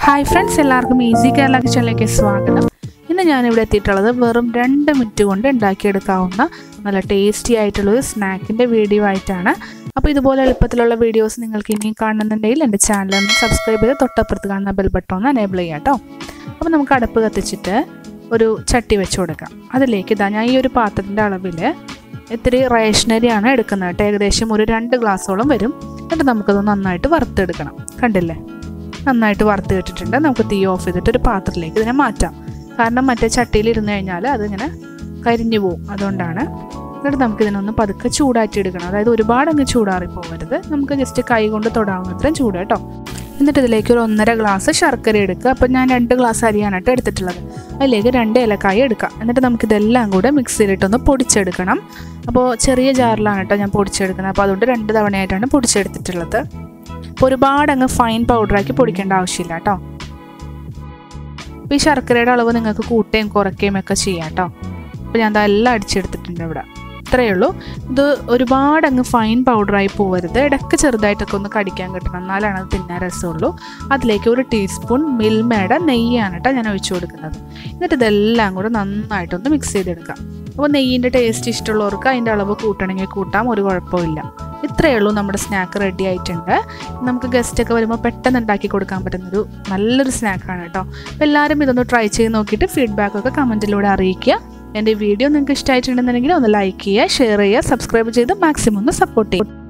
hi friends എല്ലാവർക്കും easy Kerala കിച്ചണിലേക്ക് സ്വാഗതം ഇന്ന് ഞാനിവിടെ എത്തിയിട്ടുള്ളത് വെറും രണ്ട് മിനിറ്റ് കൊണ്ട് ഉണ്ടാക്കിയെടുക്കാവുന്ന നല്ല ടേസ്റ്റി ആയിട്ടുള്ള ഒരു സ്നാക്കിൻ്റെ വീഡിയോ ആയിട്ടാണ് അപ്പോൾ ഇതുപോലെ എളുപ്പത്തിലുള്ള വീഡിയോസ് നിങ്ങൾക്ക് ഇനിയും കാണുന്നുണ്ടെങ്കിൽ എൻ്റെ ചാനൽ ഒന്ന് സബ്സ്ക്രൈബ് ചെയ്ത് തൊട്ടപ്പുറത്ത് കാണുന്ന ബെൽ ബട്ടൺ ഒന്ന് എനേബിൾ ചെയ്യാം കേട്ടോ അപ്പോൾ നമുക്ക് അടുപ്പ് കത്തിച്ചിട്ട് ഒരു ചട്ടി വെച്ച് കൊടുക്കാം അതിലേക്ക് ഇതാ ഞാൻ ഈ ഒരു പാത്രത്തിൻ്റെ അളവിൽ ഇത്തിരി റേഷനരിയാണ് എടുക്കുന്നത് കേട്ടോ ഏകദേശം ഒരു രണ്ട് ഗ്ലാസ്സോളം വരും എന്നിട്ട് നമുക്കത് നന്നായിട്ട് വറുത്തെടുക്കണം കണ്ടില്ലേ നന്നായിട്ട് വറുത്ത് ഇട്ടിട്ടുണ്ട് നമുക്ക് തീ ഓഫ് ചെയ്തിട്ട് ഒരു പാത്രത്തിലേക്ക് ഇതിനെ മാറ്റാം കാരണം മറ്റേ ചട്ടിയിൽ ഇരുന്ന് കഴിഞ്ഞാൽ അതിങ്ങനെ കരിഞ്ഞു പോവും അതുകൊണ്ടാണ് എന്നിട്ട് നമുക്ക് ഇതിനൊന്ന് പതുക്കെ ചൂടാറ്റി എടുക്കണം അതായത് ഒരുപാട് അങ്ങ് ചൂടാറി പോകരുത് നമുക്ക് ജസ്റ്റ് കൈ കൊണ്ട് തൊടാവുന്നത്രയും ചൂട് കേട്ടോ എന്നിട്ട് ഇതിലേക്ക് ഒരു ഒന്നര ഗ്ലാസ് ശർക്കര എടുക്കുക അപ്പോൾ ഞാൻ രണ്ട് ഗ്ലാസ് അരിയാനായിട്ട് എടുത്തിട്ടുള്ളത് അതിലേക്ക് രണ്ട് ഇലക്കായ എടുക്കാം എന്നിട്ട് നമുക്കിതെല്ലാം കൂടെ മിക്സിയിലിട്ടൊന്ന് പൊടിച്ചെടുക്കണം അപ്പോൾ ചെറിയ ജാറിലാണ് കേട്ടോ ഞാൻ പൊടിച്ചെടുക്കുന്നത് അപ്പോൾ അതുകൊണ്ട് രണ്ട് തവണയായിട്ടാണ് പൊടിച്ചെടുത്തിട്ടുള്ളത് അപ്പോൾ ഒരുപാട് അങ്ങ് ഫൈൻ പൗഡറാക്കി പൊടിക്കേണ്ട ആവശ്യമില്ല കേട്ടോ അപ്പോൾ ഈ ശർക്കരയുടെ അളവ് നിങ്ങൾക്ക് കൂട്ടുകയും കുറയ്ക്കുകയും ഒക്കെ ചെയ്യാം കേട്ടോ അപ്പോൾ ഞാൻ അതെല്ലാം അടിച്ചെടുത്തിട്ടുണ്ട് ഇവിടെ ഇത്രയേ ഉള്ളൂ ഇത് ഒരുപാട് അങ്ങ് ഫൈൻ പൗഡറായി പോകരുത് ഇടയ്ക്ക് ചെറുതായിട്ടൊക്കെ ഒന്ന് കടിക്കാൻ കിട്ടണം എന്നാലാണ് അത് തിന്നാൻ രസമുള്ളൂ അതിലേക്ക് ഒരു ടീസ്പൂൺ മിൽമയുടെ നെയ്യാണ് കേട്ടോ ഞാൻ ഒഴിച്ചു കൊടുക്കുന്നത് എന്നിട്ട് ഇതെല്ലാം കൂടെ നന്നായിട്ടൊന്ന് മിക്സ് ചെയ്തെടുക്കാം അപ്പോൾ നെയ്യിൻ്റെ ടേസ്റ്റ് ഇഷ്ടമുള്ളവർക്ക് അതിൻ്റെ അളവ് കൂട്ടണമെങ്കിൽ കൂട്ടാം ഒരു കുഴപ്പമില്ല ഇത്രയേ ഉള്ളൂ നമ്മുടെ സ്നാക്ക് റെഡി ആയിട്ടുണ്ട് നമുക്ക് ഗസ്റ്റൊക്കെ വരുമ്പോൾ പെട്ടെന്ന് ഉണ്ടാക്കി കൊടുക്കാൻ പറ്റുന്നൊരു നല്ലൊരു സ്നാക്കാണ് കേട്ടോ അപ്പോൾ എല്ലാവരും ഇതൊന്ന് ട്രൈ ചെയ്ത് നോക്കിയിട്ട് ഫീഡ്ബാക്കൊക്കെ കമൻറ്റിലൂടെ അറിയിക്കുക എൻ്റെ വീഡിയോ നിങ്ങൾക്ക് ഇഷ്ടമായിട്ടുണ്ടെന്നുണ്ടെങ്കിൽ ഒന്ന് ലൈക്ക് ചെയ്യുക ഷെയർ ചെയ്യുക സബ്സ്ക്രൈബ് ചെയ്ത് മാക്സിമം ഒന്ന് സപ്പോർട്ട് ചെയ്യുക